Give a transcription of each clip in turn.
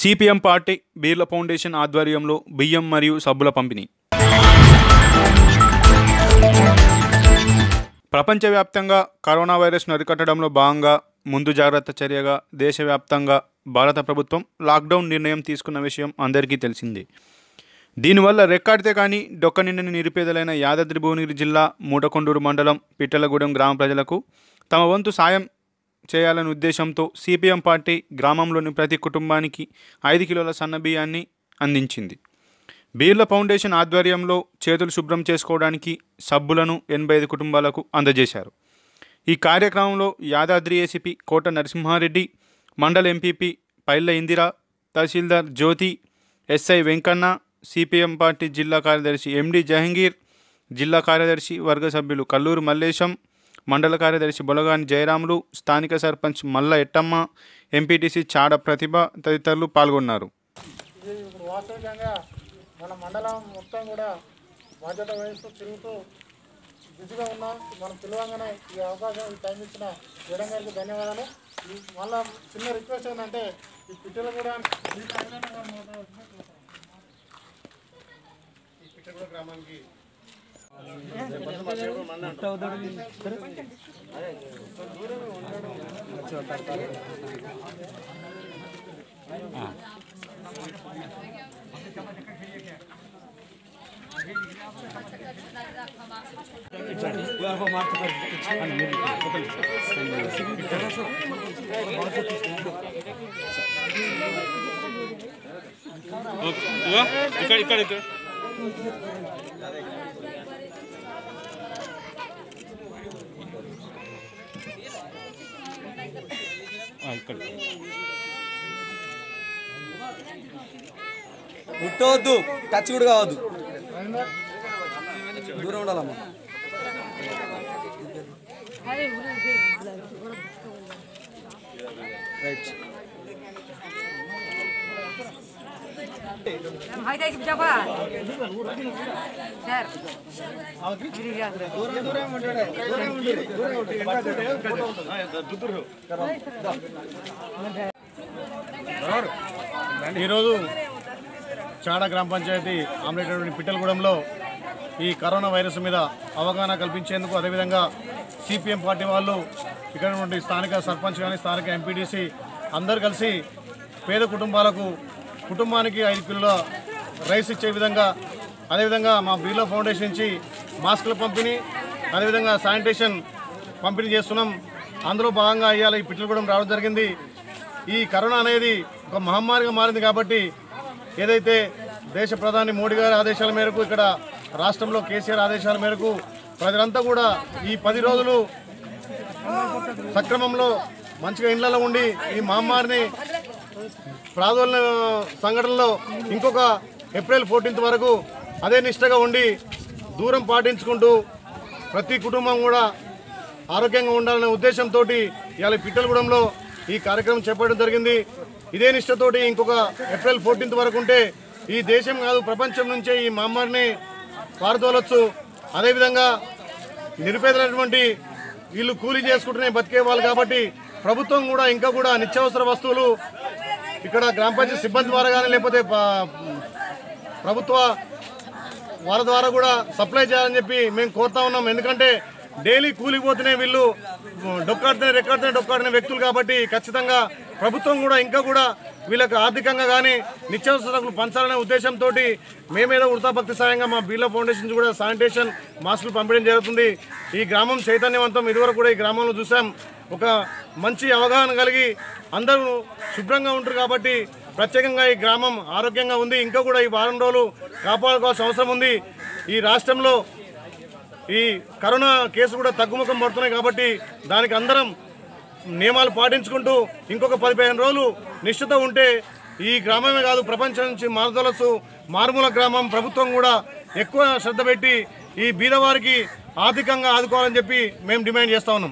CPM party Beerla foundation ఆధ్వర్యంలో బియ్యం మరియు సబ్బుల పంపిణీ ప్రపంచవ్యాప్తంగా కరోనా వైరస్ను అరికట్టడంలో భాగంగా ముందు జాగ్రత్త చర్యగా దేశవ్యాప్తంగా భారత ప్రభుత్వం లాక్డౌన్ నిర్ణయం తీసుకున్న విషయం అందరికీ తెలిసిందే దీనివల్ల రెక్కాడితే కానీ డొక్క నిండని నిరుపేదలైన యాదాద్రి భువనగిరి జిల్లా మూటకొండూరు మండలం పిట్టలగూడెం గ్రామ ప్రజలకు తమ వంతు సాయం చేయాలనే ఉద్దేశంతో సిపిఎం పార్టీ గ్రామంలోని ప్రతి కుటుంబానికి ఐదు కిలోల సన్న బియ్యాన్ని అందించింది బీర్ల ఫౌండేషన్ ఆధ్వర్యంలో చేతులు శుభ్రం చేసుకోవడానికి సబ్బులను ఎనభై ఐదు కుటుంబాలకు అందజేశారు ఈ కార్యక్రమంలో యాదాద్రి ఏసీపీ కోట నరసింహారెడ్డి మండల ఎంపీపీ పైళ్ళ ఇందిర తహసీల్దార్ Jyothi SI Venkanna CPM party జిల్లా కార్యదర్శి ఎండి జహంగీర్ జిల్లా కార్యదర్శి వర్గ సభ్యులు కల్లూరు మల్లేశం మండల కార్యదర్శి బొలగాని జయరాములు స్థానిక సర్పంచ్ మల్ల ఎట్టమ్మ ఎంపీటీసీ చాడ ప్రతిభ తదితరులు పాల్గొన్నారు ఇది ఇప్పుడు వాస్తవికంగా మన మండలం మొత్తం కూడా బాధ్యత వహిస్తూ తిరుగుతూ బిజీగా ఉన్నాం మనం పిలవంగానే ఈ అవకాశం ఈ టైం ఇచ్చిన మేడం గారికి ధన్యవాదాలు ఈ మళ్ళా చిన్న రిక్వెస్ట్ ఏంటంటే ఈ పిట్టలు కూడా ఈ టైంలోనే మనం ఈ పిట్టగూడ గ్రామానికి ఇక్కడ ఇక్కడ ఇక్కడ ఇక్కడ ముట్టవద్దు టచ్ కూడా కావద్దు దూరం ఉండాలమ్మా right Hai dai siapa? Sir. ఈరోజు చాడ గ్రామ పంచాయతీ ఆమ్లెట్ పిట్టలగూడెంలో ఈ కరోనా వైరస్ మీద అవగాహన కల్పించేందుకు అదేవిధంగా సిపిఎం పార్టీ వాళ్ళు ఇక్కడ నుండి స్థానిక సర్పంచ్ కానీ స్థానిక ఎంపీటీసీ అందరు కలిసి పేద కుటుంబాలకు కుటుంబానికి ఐదు కిలోల రైస్ ఇచ్చే విధంగా అదేవిధంగా మా బీర్లా ఫౌండేషన్ నుంచి మాస్కుల పంపిణీ అదేవిధంగా శానిటేషన్ పంపిణీ చేస్తున్నాం అందులో భాగంగా ఇవాళ ఈ పిట్టలగూడెం రావడం జరిగింది ఈ కరోనా అనేది ఒక మహమ్మారిగా మారింది కాబట్టి ఏదైతే దేశ ప్రధాని మోడీ గారి ఆదేశాల మేరకు ఇక్కడ రాష్ట్రంలో కేసీఆర్ ఆదేశాల మేరకు ప్రజలంతా కూడా ఈ పది రోజులు సక్రమంలో మంచిగా ఇళ్లలో ఉండి ఈ మహమ్మారిని ప్రాధాన్య సంఘటనలో ఇంకొక ఏప్రిల్ ఫోర్టీన్త్ వరకు అదే నిష్టగా ఉండి దూరం పాటించుకుంటూ ప్రతి కుటుంబం కూడా ఆరోగ్యంగా ఉండాలనే ఉద్దేశంతో ఇవాళ పిట్టలగూడెంలో ఈ కార్యక్రమం చేపట్టడం జరిగింది ఇదే నిష్టతోటి ఇంకొక ఏప్రిల్ ఫోర్టీన్త్ వరకు ఉంటే ఈ దేశం కాదు ప్రపంచం నుంచే ఈ మహమ్మారిని పారదోలొచ్చు అదేవిధంగా నిరుపేదలైనటువంటి వీళ్ళు కూలీ చేసుకుంటూనే బతికే వాళ్ళు కాబట్టి ప్రభుత్వం కూడా ఇంకా కూడా నిత్యావసర వస్తువులు ఇక్కడ గ్రామ పంచాయతీ సిబ్బంది ద్వారా కానీ లేకపోతే ప- ప్రభుత్వ వాళ్ళ ద్వారా కూడా సప్లై చేయాలని చెప్పి మేము కోరుతా ఉన్నాం ఎందుకంటే డైలీ కూలిపోతూనే వీళ్ళు డొక్కాడుతూనే రెక్కాడుతూనే డొక్కాడిన వ్యక్తులు కాబట్టి ఖచ్చితంగా ప్రభుత్వం కూడా ఇంకా కూడా వీళ్ళకి ఆర్థికంగా కానీ నిత్యావసరాలు పంచాలనే ఉద్దేశంతో మేమేదో వృతాభక్తి సాయంగా మా బీర్లా ఫౌండేషన్ నుంచి కూడా శానిటేషన్ మాస్కులు పంపించడం జరుగుతుంది ఈ గ్రామం చైతన్యవంతం ఇదివరకు కూడా ఈ గ్రామంలో చూసాం ఒక మంచి అవగాహన కలిగి అందరూ శుభ్రంగా ఉంటారు కాబట్టి ప్రత్యేకంగా ఈ గ్రామం ఆరోగ్యంగా ఉంది ఇంకా కూడా ఈ వారం రోజులు కాపాడుకోవాల్సిన అవసరం ఉంది ఈ రాష్ట్రంలో ఈ కరోనా కేసు కూడా తగ్గుముఖం పడుతున్నాయి కాబట్టి దానికి అందరం నియమాలు పాటించుకుంటూ ఇంకొక పదిహేను రోజులు నిష్ఠత ఉంటే ఈ గ్రామమే కాదు ప్రపంచం నుంచి మారదొలసు మారుమూల గ్రామం ప్రభుత్వం కూడా ఎక్కువ శ్రద్ధ పెట్టి ఈ బీదవారికి ఆర్థికంగా ఆదుకోవాలని చెప్పి మేము డిమాండ్ చేస్తా ఉన్నాం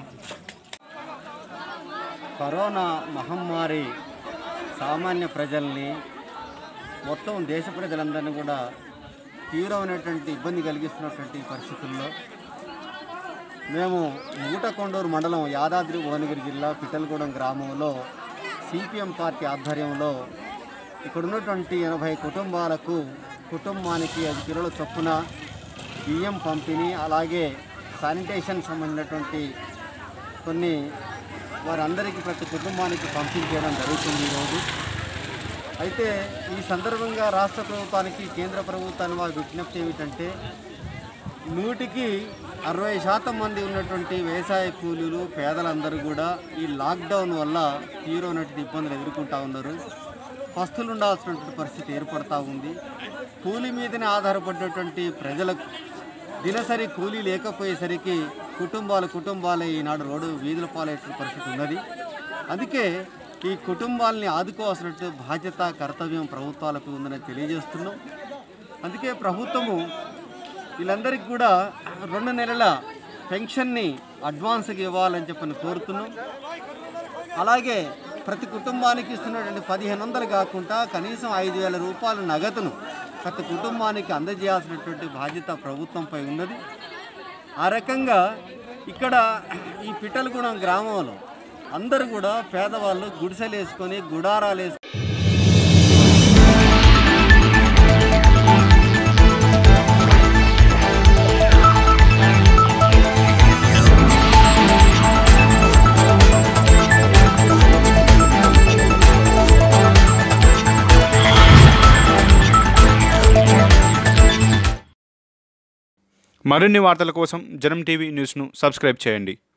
కరోనా మహమ్మారి సామాన్య ప్రజల్ని మొత్తం దేశ ప్రజలందరినీ కూడా తీవ్రమైనటువంటి ఇబ్బంది కలిగిస్తున్నటువంటి పరిస్థితుల్లో మేము మూటకొండూరు మండలం యాదాద్రి భువనగిరి జిల్లా పిట్టలగూడెం గ్రామంలో సిపిఎం పార్టీ ఆధ్వర్యంలో ఇక్కడ ఉన్నటువంటి ఎనభై కుటుంబాలకు కుటుంబానికి ఐదు కిలోల చొప్పున బియ్యం పంపిణీ అలాగే శానిటేషన్ సంబంధించినటువంటి కొన్ని వారందరికీ ప్రతి కుటుంబానికి పంపిణీ చేయడం జరుగుతుంది ఈరోజు అయితే ఈ సందర్భంగా రాష్ట్ర ప్రభుత్వానికి కేంద్ర ప్రభుత్వాన్ని వారి విజ్ఞప్తి ఏమిటంటే నూటికి అరవై శాతం మంది ఉన్నటువంటి వ్యవసాయ కూలీలు పేదలందరూ కూడా ఈ లాక్డౌన్ వల్ల తీవ్రమైనటువంటి ఇబ్బందులు ఎదుర్కొంటా ఉన్నారు పస్తులు ఉండాల్సినటువంటి పరిస్థితి ఏర్పడతా ఉంది కూలీ మీదనే ఆధారపడినటువంటి ప్రజలకు దినసరి కూలీ లేకపోయేసరికి కుటుంబాలు కుటుంబాలే ఈనాడు రోడ్డు వీధుల పాలయ్యేటువంటి పరిస్థితి ఉన్నది అందుకే ఈ కుటుంబాలని ఆదుకోవాల్సిన బాధ్యత కర్తవ్యం ప్రభుత్వాలకు ఉందని తెలియజేస్తున్నాం అందుకే ప్రభుత్వము వీళ్ళందరికీ కూడా రెండు నెలల పెన్షన్ని అడ్వాన్స్గా ఇవ్వాలని చెప్పని కోరుతున్నాం అలాగే ప్రతి కుటుంబానికి ఇస్తున్నటువంటి పదిహేను వందలు కాకుండా కనీసం ఐదు వేల రూపాయల నగదును ప్రతి కుటుంబానికి అందజేయాల్సినటువంటి బాధ్యత ప్రభుత్వంపై ఉన్నది ఆ రకంగా ఇక్కడ ఈ పిట్టలగూడెం గ్రామంలో అందరూ కూడా పేదవాళ్ళు గుడిసెలు వేసుకొని గుడారాలు వేసుకొని మరిన్ని వార్తల కోసం జనం టీవీ న్యూస్ను సబ్స్క్రైబ్ చేయండి